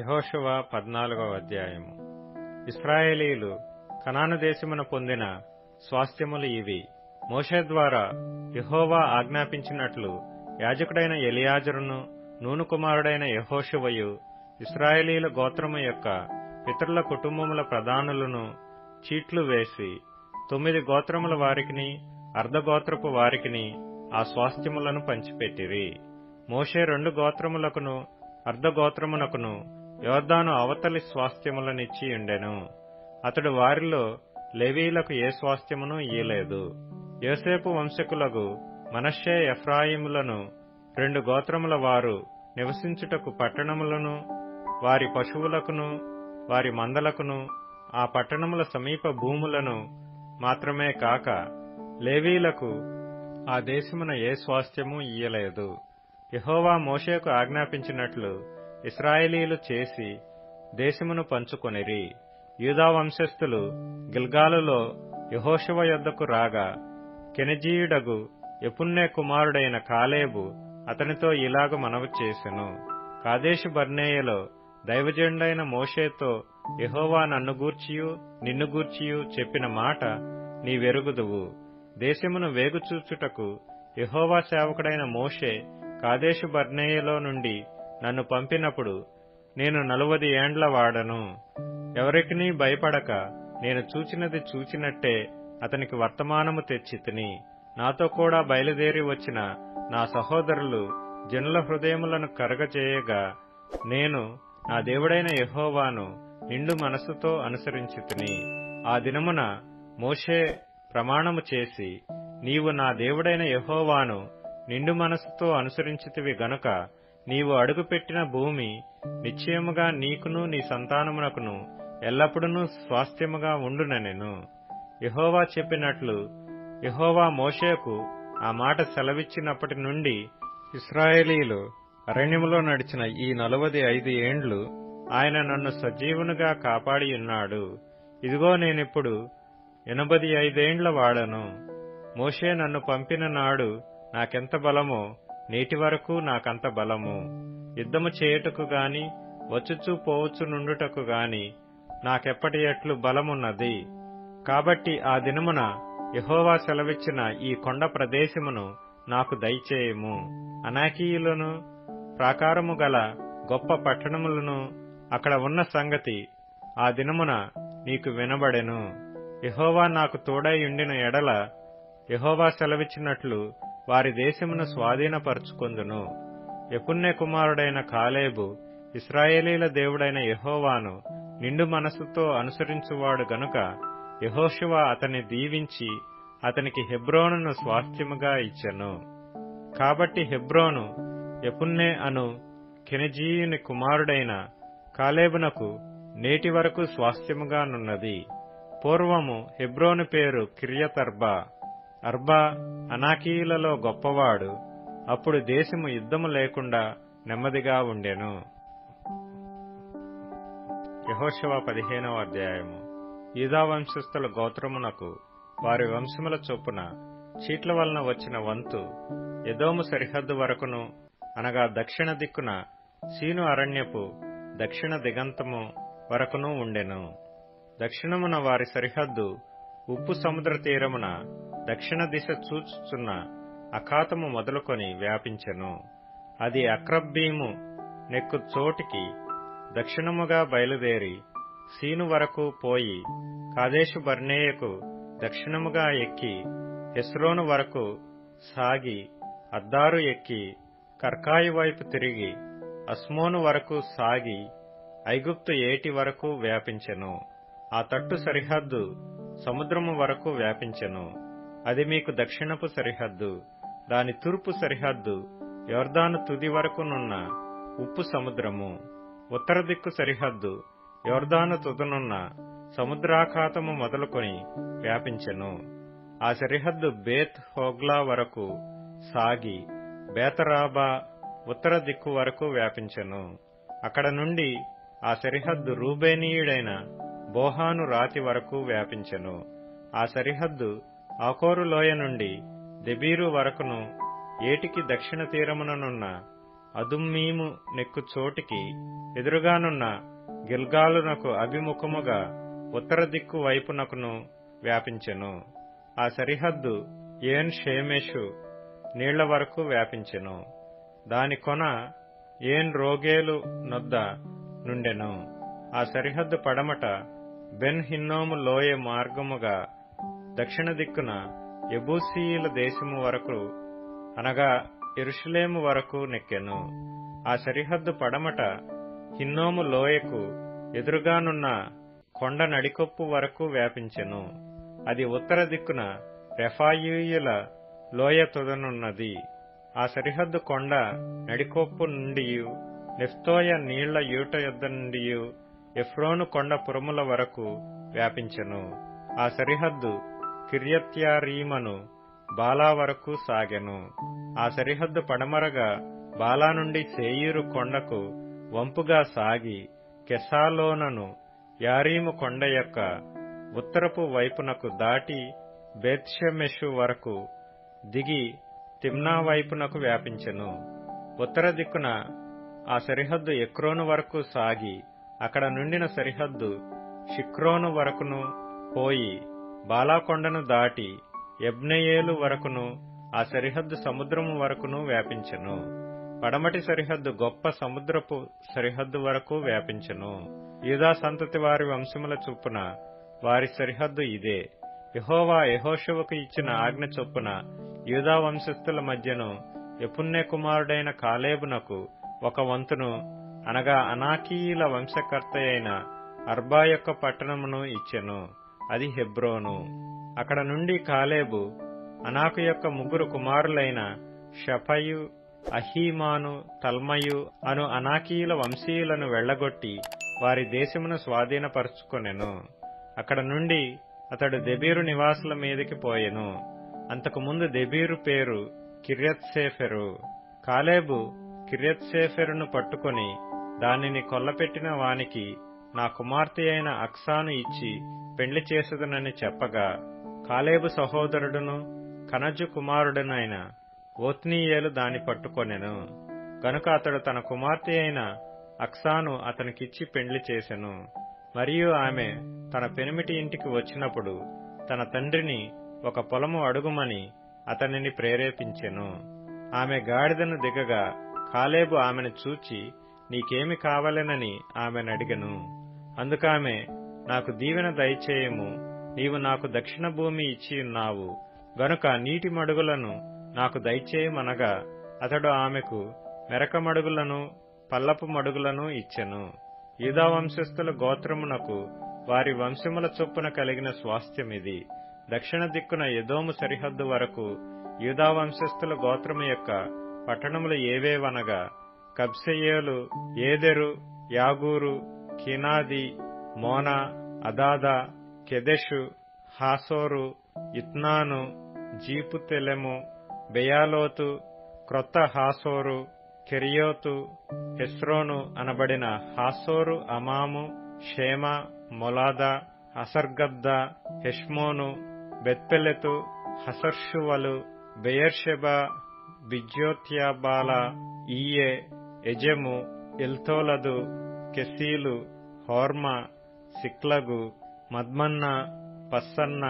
యెహోషువ పద్నాలుగవ అధ్యాయము ఇస్రాయేలీలు కనాను దేశమున పొందిన స్వాస్థ్యములు ఇవి మోషే ద్వారా యెహోవా ఆజ్ఞాపించినట్లు యాజకుడైన ఎలియాజరును నూను కుమారుడైన యెహోషువయు ఇస్రాయేలీల గోత్రము యొక్క పితరుల కుటుంబముల ప్రధానులను చీట్లు వేసి తొమ్మిది గోత్రముల వారికిని అర్ధగోత్రపు వారికిని ఆ స్వాస్థ్యములను పంచిపెట్టిరి మోషే రెండు గోత్రములకును అర్ధగోత్రమునకును యోర్దాను అవతలి స్వాస్థ్యములనిచ్చి ఉండెను అతడు వారిలో లేవీలకు ఏ స్వాస్థ్యమును ఇయ్యలేదు యోసేపు వంశకులకు మనష్షే ఎఫ్రాయిములను రెండు గోత్రముల వారు నివసించుటకు పట్టణములను వారి పశువులకును వారి మందలకును ఆ పట్టణముల సమీప భూములను మాత్రమే కాక లేవీలకు ఆ దేశమున ఏ స్వాస్థ్యము ఇయ్యలేదు యహోవా మోషేకు ఆజ్ఞాపించినట్లు ఇస్రాయేలీలు చేసి దేశమును పంచుకొనిరి యూదా వంశస్థులు గిల్గాలులో యహోశువ యొద్దకు రాగా కెనజీయుడగు ఎపున్నే కుమారుడైన కాలేబు అతనితో ఇలాగ మనవి చేసెను కాదేశు బర్నేయలో దైవజెండైన మోషేతో యహోవా నన్ను గూర్చియు నిన్ను గూర్చియు చెప్పిన మాట నీవెరుగుదువు దేశమును వేగుచూచుటకు యహోవా సేవకుడైన మోషే కాదేశు బర్నేయలో నుండి నన్ను పంపినప్పుడు నేను నలువది ఏండ్ల వాడను ఎవరికినీ భయపడక నేను చూచినది చూచినట్టే అతనికి వర్తమానము తెచ్చితిని నాతో కూడా బయలుదేరి వచ్చిన నా సహోదరులు జనుల హృదయములను కరగజేయగా నేను నా దేవుడైన యహోవాను నిండు మనస్సుతో అనుసరించితిని ఆ దినమున మోషే ప్రమాణము చేసి నీవు నా దేవుడైన యహోవాను నిండు మనస్సుతో అనుసరించితివి గనుక నీవు అడుగుపెట్టిన భూమి నిశ్చయముగా నీకును నీ సంతానమునకును ఎల్లప్పుడూ స్వాస్థ్యముగా ఉండునెను యహోవా చెప్పినట్లు యహోవా మోషేకు ఆ మాట సెలవిచ్చినప్పటి నుండి ఇస్రాయేలీలు అరణ్యములో నడిచిన ఈ నలవది ఐదు ఏండ్లు ఆయన నన్ను సజీవునిగా కాపాడి ఉన్నాడు ఇదిగో నేనిప్పుడు ఎనభది ఐదేండ్ల వాడను మోషే నన్ను పంపిన నాడు నాకెంత బలమో నేటి వరకు నాకంత బలము యుద్ధము చేయుటకు గాని వచ్చుచూ పోవచ్చు నుండుటకు గాని నాకెప్పటి ఎట్లు బలమున్నది కాబట్టి ఆ దినమున యహోవా సెలవిచ్చిన ఈ కొండ ప్రదేశమును నాకు దయచేయము అనాకీయులను ప్రాకారము గల గొప్ప పట్టణములను అక్కడ ఉన్న సంగతి ఆ దినమున నీకు వినబడెను యహోవా నాకు తోడై ఉండిన ఎడల యహోవా సెలవిచ్చినట్లు వారి దేశమును స్వాధీనపరుచుకొందును ఎపుణ్య కుమారుడైన కాలేబు ఇస్రాయేలీల దేవుడైన యహోవాను నిండు మనస్సుతో అనుసరించువాడు గనుక యహోశివ అతని దీవించి అతనికి హెబ్రోనును స్వాస్థ్యముగా ఇచ్చెను కాబట్టి హెబ్రోను ఎపున్నే అను కెనజీయుని కుమారుడైన కాలేబునకు నేటి వరకు స్వాస్థ్యముగానున్నది పూర్వము హెబ్రోను పేరు కిరియతర్బా అర్బా అనాకీయులలో గొప్పవాడు అప్పుడు దేశము యుద్ధము లేకుండా నెమ్మదిగా ఉండెను యహోశవ పదిహేనవ అధ్యాయము యూదా వంశస్థుల గోత్రమునకు వారి వంశముల చొప్పున చీట్ల వలన వచ్చిన వంతు ఎదోము సరిహద్దు వరకును అనగా దక్షిణ దిక్కున సీను అరణ్యపు దక్షిణ దిగంతము వరకును ఉండెను దక్షిణమున వారి సరిహద్దు ఉప్పు సముద్ర తీరమున దక్షిణ దిశ చూచుచున్న అఖాతము మొదలుకొని వ్యాపించెను అది అక్రబ్బీము నెక్కు చోటికి దక్షిణముగా బయలుదేరి సీను వరకు పోయి కాదేశు బర్నేయకు దక్షిణముగా ఎక్కి హెస్రోను వరకు సాగి అద్దారు ఎక్కి కర్కాయి వైపు తిరిగి అస్మోను వరకు సాగి ఐగుప్తు ఏటి వరకు వ్యాపించెను ఆ తట్టు సరిహద్దు సముద్రము వరకు వ్యాపించెను అది మీకు దక్షిణపు సరిహద్దు దాని తూర్పు సరిహద్దు యోర్దాను తుది వరకునున్న ఉప్పు సముద్రము ఉత్తర దిక్కు సరిహద్దు యోర్దాను తుదనున్న సముద్రాఖాతము మొదలుకొని వ్యాపించెను ఆ సరిహద్దు బేత్ హోగ్లా వరకు సాగి బేతరాబా ఉత్తర దిక్కు వరకు వ్యాపించెను అక్కడ నుండి ఆ సరిహద్దు రూబేనీయుడైన బోహాను రాతి వరకు వ్యాపించెను ఆ సరిహద్దు ఆకోరు లోయ నుండి దెబీరు వరకును ఏటికి దక్షిణ తీరముననున్న అదుమ్మీము నెక్కు చోటికి ఎదురుగానున్న గిల్గాలునకు అభిముఖముగా ఉత్తర దిక్కు వైపునకును వ్యాపించెను ఆ సరిహద్దు ఏన్ షేమేషు నీళ్ల వరకు వ్యాపించెను దాని కొన ఏన్ రోగేలు నొద్ద నుండెను ఆ సరిహద్దు పడమట బెన్ హిన్నోము లోయ మార్గముగా దక్షిణ దిక్కున ఎబూసీయుల దేశము వరకు అనగా ఎరుషులేము వరకు నెక్కెను ఆ సరిహద్దు పడమట హిన్నోము లోయకు ఎదురుగానున్న కొండ నడికొప్పు వరకు వ్యాపించెను అది ఉత్తర దిక్కున రెఫాయియుల లోయ తొదనున్నది ఆ సరిహద్దు కొండ నడికొప్పు నుండి నెఫ్తోయ నీళ్ల యూట యొద్ద నుండి ఎఫ్రోను కొండ పురముల వరకు వ్యాపించెను ఆ సరిహద్దు కిర్యత్యారీమను బాలా వరకు సాగెను ఆ సరిహద్దు పడమరగా బాలా నుండి సేయూరు కొండకు వంపుగా సాగి కెసాలోనను యారీము కొండ యొక్క ఉత్తరపు వైపునకు దాటి బేత్షెమెషు వరకు దిగి తిమ్నా వైపునకు వ్యాపించెను ఉత్తర దిక్కున ఆ సరిహద్దు ఎక్రోను వరకు సాగి అక్కడ నుండిన సరిహద్దు షిక్రోను వరకును పోయి బాలాకొండను దాటి ఎబ్నయేలు వరకును ఆ సరిహద్దు సముద్రము వరకును వ్యాపించెను పడమటి సరిహద్దు గొప్ప సముద్రపు సరిహద్దు వరకు వ్యాపించెను యూదా సంతతి వారి వంశముల చొప్పున వారి సరిహద్దు ఇదే యహోవా యహోషువకు ఇచ్చిన ఆజ్ఞ చొప్పున యూదా వంశస్థుల మధ్యను ఎపుణ్య కుమారుడైన కాలేబునకు ఒక వంతును అనగా అనాకీయుల వంశకర్త అయిన అర్బా యొక్క పట్టణమును ఇచ్చెను అది హెబ్రోను అక్కడ నుండి కాలేబు అనాకు యొక్క ముగ్గురు కుమారులైన షఫయు అహీమాను తల్మయు అను అనాకీయుల వంశీయులను వెళ్లగొట్టి వారి దేశమును స్వాధీనపరుచుకొనెను అక్కడ నుండి అతడు దెబీరు నివాసుల మీదికి పోయెను అంతకుముందు దెబీరు పేరు కిర్యత్సేఫెరు కాలేబు కిర్యత్సేఫెరును పట్టుకొని దానిని కొల్లపెట్టిన వానికి నా కుమార్తె అయిన అక్సాను ఇచ్చి పెండ్లి చేసుదనని చెప్పగా కాలేబు సహోదరుడును కనజు కుమారుడునైన ఓత్నీయేలు దాని పట్టుకొనెను గనుక అతడు తన కుమార్తె అయిన అక్సాను అతనికిచ్చి పెండ్లి చేసెను మరియు ఆమె తన పెనిమిటి ఇంటికి వచ్చినప్పుడు తన తండ్రిని ఒక పొలము అడుగుమని అతనిని ప్రేరేపించెను ఆమె గాడిదను దిగగా కాలేబు ఆమెను చూచి నీకేమి కావలెనని ఆమెనడిగను అందుకామె నాకు దీవెన దయచేయము నీవు నాకు దక్షిణ భూమి ఇచ్చి ఉన్నావు గనుక నీటి మడుగులను నాకు దయచేయమనగా అతడు ఆమెకు మెరక మడుగులను పల్లపు మడుగులను ఇచ్చెను యూదా వంశస్థుల గోత్రమునకు వారి వంశముల చొప్పున కలిగిన స్వాస్థ్యమిది దక్షిణ దిక్కున ఎదోము సరిహద్దు వరకు యూదా వంశస్థుల గోత్రము యొక్క పట్టణములు ఏవేవనగా కబ్సెయేలు ఏదెరు యాగూరు కినాది మోనా అదాదా కెదెషు హాసోరు ఇత్నాను జీపుతెలెము బెయాలోతు క్రొత్త హాసోరు కెరియోతు హెస్రోను అనబడిన హాసోరు అమాము షేమ మొలాద అసర్గద్ద హెష్మోను బెత్పెలెతు హసర్షువలు బెయర్షెబా బిజ్యోత్యాబాల ఈయే ఎజెము ఎల్తోలదు కెసీలు హోర్మ సిక్లగు మద్మన్న పస్సన్న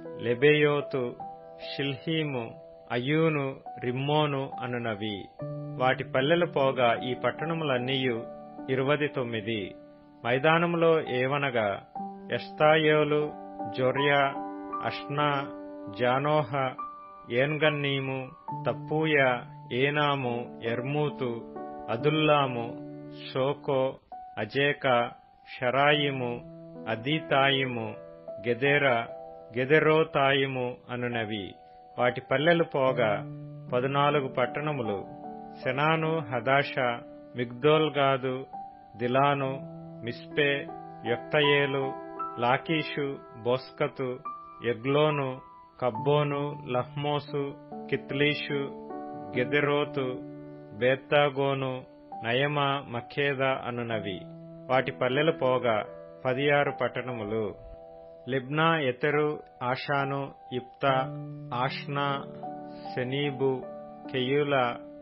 లెబెయోతు షిల్హీము అయూను రిమ్మోను అనునవి వాటి పల్లెలు పోగా ఈ పట్టణములన్నీయు ఇరువది తొమ్మిది మైదానములో ఏవనగా ఎస్తాయోలు జొర్యా అష్నా జానోహ ఏన్గన్నీము తప్పూయ ఏనాము ఎర్మూతు అదుల్లాము షోకో అజేక షరాయిము అదీతాయిము గెదెర గెదెరోతాయిము అనునవి వాటి పల్లెలు పోగా పదునాలుగు పట్టణములు సెనాను హదాష మిగ్దోల్గాదు దిలాను మిస్పే యొక్తయేలు లాకీషు బోస్కతు ఎగ్లోను కబ్బోను లహ్మోసు కిత్లీషు గెదెరోతు బేత్తాగోను నయమ మఖేద అనునవి వాటి పల్లెలు పోగా పదియారు పట్టణములు లిబ్నా ఎతెరు ఆషాను ఇప్తా ఆష్నా సెనీబు కెయుల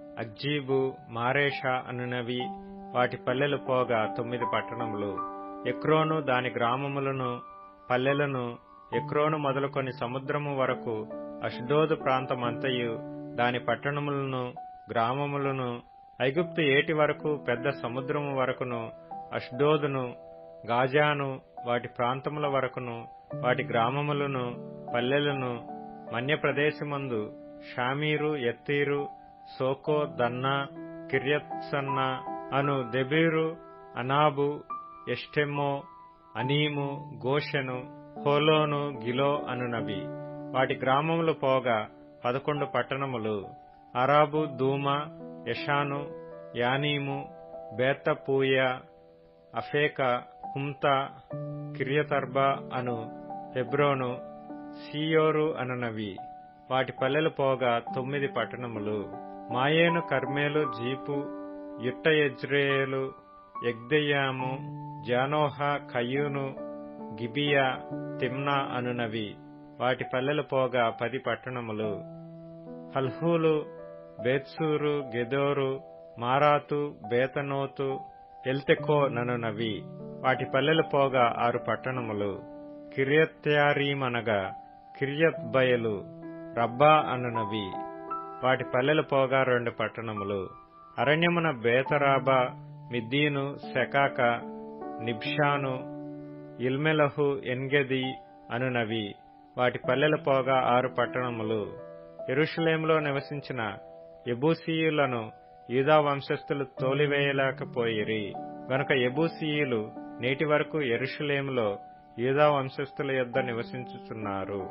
అగ్జీబు మారేష అనునవి వాటి పల్లెలు పోగా తొమ్మిది పట్టణములు ఎక్రోను దాని గ్రామములను పల్లెలను ఎక్రోను మొదలుకొని సముద్రము వరకు అష్డోదు ప్రాంతమంతయు దాని పట్టణములను గ్రామములను ఐగుప్తు ఏటి వరకు పెద్ద సముద్రము వరకును అష్డోదును గాజాను వాటి ప్రాంతముల వరకును వాటి గ్రామములను పల్లెలను మన్య ప్రదేశమందు షామీరు ఎత్తీరు సోకో దన్నా కిర్యత్సన్న అను దెబీరు అనాబు ఎస్టెమ్మో అనీము గోషెను హోలోను గిలో అనునవి వాటి గ్రామములు పోగా పదకొండు పట్టణములు అరాబు దూమ యషాను యానీము బేత్తపూయ అఫేక హుంత కిర్యతర్బా అను హెబ్రోను సియోరు అనునవి వాటి పల్లెలు పోగా తొమ్మిది పట్టణములు మాయేను కర్మేలు జీపు యుట్ట యజ్రేయేలు యగ్దెయాము జానోహ కయ్యూను గిబియా తిమ్నా అనునవి వాటి పల్లెలు పోగా పది పట్టణములు హల్హూలు బేత్సూరు గెదోరు మారాతు బేతనోతు ఎల్తెకో ననునవి వాటి పల్లెలు పోగా ఆరు పట్టణములు కిరియత్యారీమనగా కిరియత్ బయలు రబ్బా అనునవి వాటి పల్లెలు పోగా రెండు పట్టణములు అరణ్యమున బేతరాబా మిద్దీను శకాక నిబ్షాను ఇల్మెలహు ఎన్గెది అనునవి వాటి పల్లెలు పోగా ఆరు పట్టణములు ఎరుషలేంలో నివసించిన ఎబూసీయులను యూదా వంశస్థులు తోలివేయలేకపోయిరి గనుక ఎబూసీయులు నేటి వరకు ఎరుషలేములో యూదా వంశస్థుల యొద్ద నివసించుచున్నారు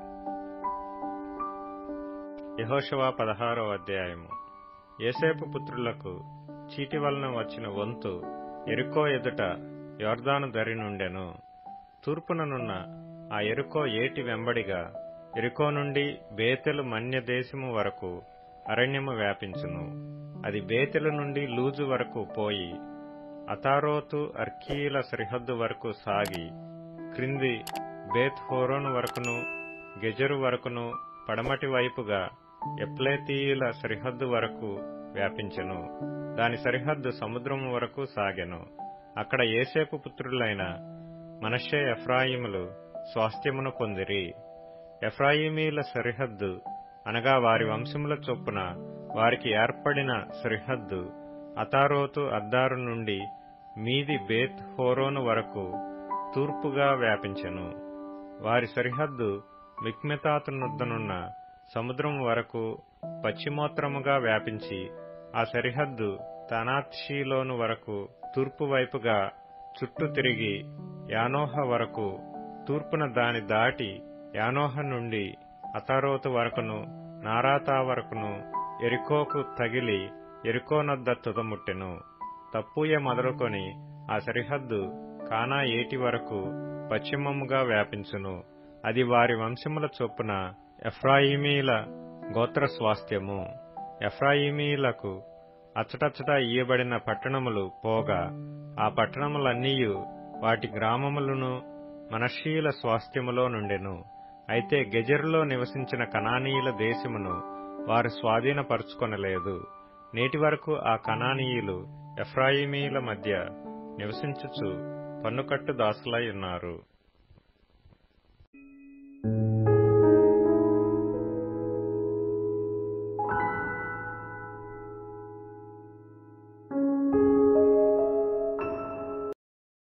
యహోషవా పదహారో అధ్యాయము ఏసేపు పుత్రులకు చీటి వలన వచ్చిన వంతు ఎరుకో ఎదుట యోర్దాను దరి నుండెను తూర్పుననున్న ఆ ఎరుకో ఏటి వెంబడిగా ఎరుకో నుండి బేతెలు మన్య దేశము వరకు అరణ్యము వ్యాపించును అది బేతెలు నుండి లూజు వరకు పోయి అతారోతు అర్కీల సరిహద్దు వరకు సాగి క్రింది బేత్ హోరోను వరకును గెజరు వరకును పడమటి వైపుగా ఎప్లేతీయుల సరిహద్దు వరకు వ్యాపించెను దాని సరిహద్దు సముద్రము వరకు సాగెను అక్కడ ఏసేపు పుత్రులైన మనషే ఎఫ్రాయిములు స్వాస్థ్యమును పొందిరి ఎఫ్రాయిమీల సరిహద్దు అనగా వారి వంశముల చొప్పున వారికి ఏర్పడిన సరిహద్దు అతారోతు అద్దారు నుండి మీది బేత్ హోరోను వరకు తూర్పుగా వ్యాపించెను వారి సరిహద్దు మిక్మెతాతునుద్దనున్న సముద్రం వరకు పశ్చిమోత్తరముగా వ్యాపించి ఆ సరిహద్దు తనాత్షీలోను వరకు తూర్పు వైపుగా చుట్టూ తిరిగి యానోహ వరకు తూర్పున దాని దాటి యానోహ నుండి అతారోతు వరకును నారాతా వరకును ఎరికోకు తగిలి ఎరికోనొద్ద తుదముట్టెను తప్పుయ మొదలుకొని ఆ సరిహద్దు కానా ఏటి వరకు పశ్చిమముగా వ్యాపించును అది వారి వంశముల చొప్పున ఎఫ్రాయిమీల గోత్ర స్వాస్థ్యము ఎఫ్రాయిమీలకు అచ్చటచ్చట ఇయ్యబడిన పట్టణములు పోగా ఆ పట్టణములన్నీయు వాటి గ్రామములను మనషీల స్వాస్థ్యములో నుండెను అయితే గెజరులో నివసించిన కనానీయుల దేశమును వారు స్వాధీనపరుచుకొనలేదు నేటి వరకు ఆ కనానీయులు ఎఫ్రాయిమీల మధ్య నివసించుచు పన్నుకట్టు దాసులై ఉన్నారు